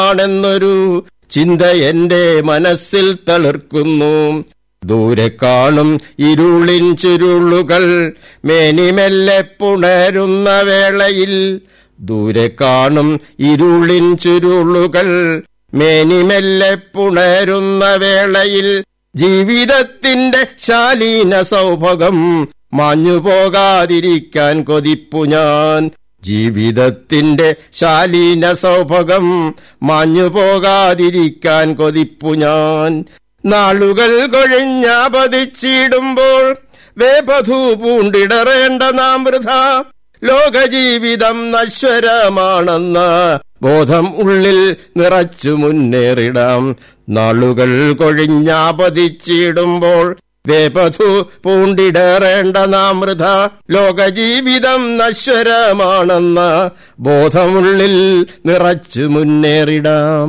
ആണെന്നൊരു ചിന്ത എന്റെ മനസ്സിൽ തളിർക്കുന്നു ദൂരെ കാണും ഇരുളിൻ ചുരുളുകൾ മേനിമെല്ലെ പുണരുന്ന വേളയിൽ ദൂരെ കാണും ഇരുളിൻ ചുരുളുകൾ മേനിമെല്ലെ പുണരുന്ന വേളയിൽ ജീവിതത്തിന്റെ ശാലീന സൗഭകം മാഞ്ഞു പോകാതിരിക്കാൻ കൊതിപ്പു ഞാൻ ജീവിതത്തിന്റെ ശാലീന സൗഭകം മാഞ്ഞു പോകാതിരിക്കാൻ കൊതിപ്പു ഞാൻ നാളുകൾ കൊഴിഞ്ഞാപതിച്ചിടുമ്പോൾ വേപധു പൂണ്ടിടറേണ്ട നാം വൃഥ ലോകജീവിതം നശ്വരമാണെന്ന ബോധം ഉള്ളിൽ നിറച്ചു മുന്നേറിടാം നാളുകൾ കൊഴിഞ്ഞാപതിച്ചിടുമ്പോൾ വേപധു പൂണ്ടിടറേണ്ട നാം വൃഥ ലോകജീവിതം നശ്വരമാണെന്ന ബോധമുള്ളിൽ നിറച്ചു മുന്നേറിടാം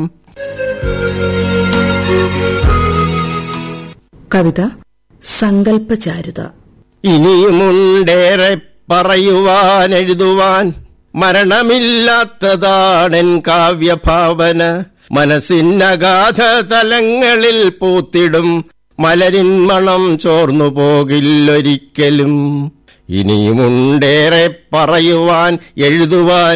കവിത സങ്കല്പചാരുത ഇനിയുമുണ്ടേറെ പറയുവാൻ എഴുതുവാൻ മരണമില്ലാത്തതാണെൻ കാവ്യഭാവന മനസ്സിനഗാധ തലങ്ങളിൽ പൂത്തിടും മലരിൻ മണം ചോർന്നു പോകില്ലൊരിക്കലും ഇനിയുമുണ്ടേറെ പറയുവാൻ എഴുതുവാൻ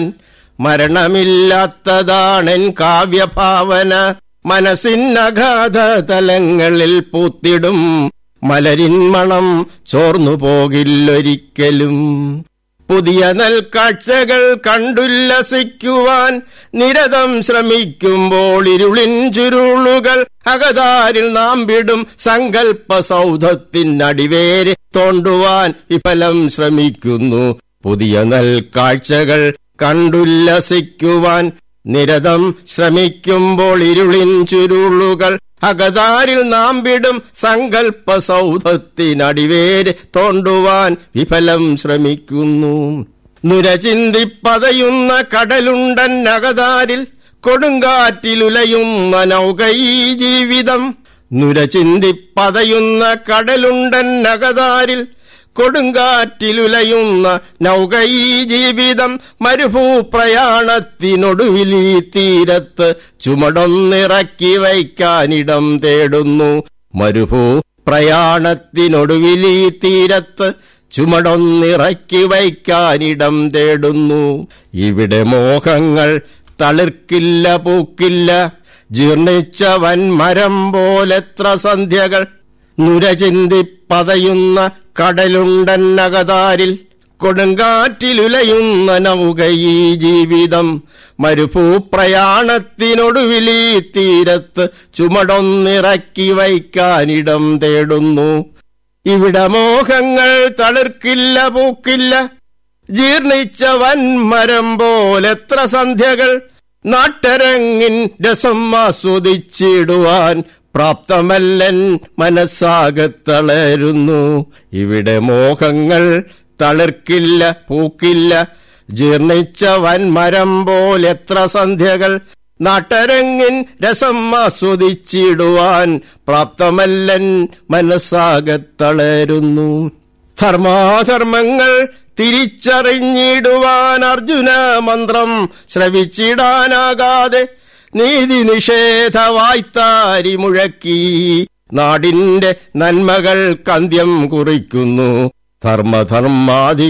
മരണമില്ലാത്തതാണെൻ കാവ്യഭാവന മനസ്സിനഗാധ തലങ്ങളിൽ പൂത്തിടും മലരിൻ മണം ചോർന്നു പോകില്ലൊരിക്കലും പുതിയ നൽക്കാഴ്ചകൾ കണ്ടുല്ലസിക്കുവാൻ നിരതം ശ്രമിക്കുമ്പോൾ ഇരുളിൻ ചുരുളുകൾ അകതാരിൽ നാം വിടും സങ്കല്പ സൗധത്തിനടിവേര് തോണ്ടുവാൻ വിഫലം ശ്രമിക്കുന്നു പുതിയ നൽക്കാഴ്ചകൾ കണ്ടുല്ലസിക്കുവാൻ നിരതം ശ്രമിക്കുമ്പോൾ ഇരുളിൻ ചുരുളുകൾ അകതാരിൽ നാം വിടും സങ്കല്പ സൗധത്തിനടിവേര് തോണ്ടുവാൻ വിഫലം ശ്രമിക്കുന്നു നുരചിന്തിപ്പതയുന്ന കടലുണ്ടൻ അകതാരിൽ കൊടുങ്കാറ്റിലുലയുന്ന നൗകൈ ജീവിതം നുരചിന്തിപ്പതയുന്ന കടലുണ്ടൻ അകതാരിൽ കൊടുങ്കാറ്റിലുലയുന്ന നൗകൈ ജീവിതം മരുഭൂ പ്രയാണത്തിനൊടുവിൽ ഈ തീരത്ത് ചുമടൊന്നിറക്കി വയ്ക്കാനിടം തേടുന്നു മരുഭൂ പ്രയാണത്തിനൊടുവിൽ ഈ തീരത്ത് ചുമടൊന്നിറക്കി വയ്ക്കാനിടം തേടുന്നു ഇവിടെ മോഹങ്ങൾ തളിർക്കില്ല പൂക്കില്ല ജീർണിച്ച വൻമരം പോലെത്ര സന്ധ്യകൾ നുരചിന്തി പതയുന്ന കടലുണ്ടന്നകതാരിൽ കൊടുങ്കാറ്റിലുലയുന്ന നൗകയീ ജീവിതം മരുഭൂപ്രയാണത്തിനൊടുവിൽ ഈ തീരത്ത് ചുമടൊന്നിറക്കി വയ്ക്കാനിടം തേടുന്നു ഇവിടെ മോഹങ്ങൾ തളിർക്കില്ല പൂക്കില്ല ജീർണിച്ച വൻമരം പോലെത്ര സന്ധ്യകൾ നാട്ടരങ്ങിൻ രസം ആസ്വദിച്ചിടുവാൻ പ്രാപ്തമല്ലൻ മനസ്സാകത്തളരുന്നു ഇവിടെ മോഹങ്ങൾ തളിർക്കില്ല പൂക്കില്ല ജീർണിച്ച വൻമരം പോലെത്ര സന്ധ്യകൾ നാട്ടരങ്ങിൻ രസം ആസ്വദിച്ചിടുവാൻ പ്രാപ്തമല്ലൻ മനസ്സാകത്തളരുന്നു ധർമാധർമ്മങ്ങൾ തിരിച്ചറിഞ്ഞിടുവാൻ അർജുന മന്ത്രം ശ്രവിച്ചിടാനാകാതെ നീതി നിഷേധ വായ്ത്താരി മുഴക്കി നാടിന്റെ നന്മകൾ കന്ത്യം കുറിക്കുന്നു ധർമ്മധർമാധി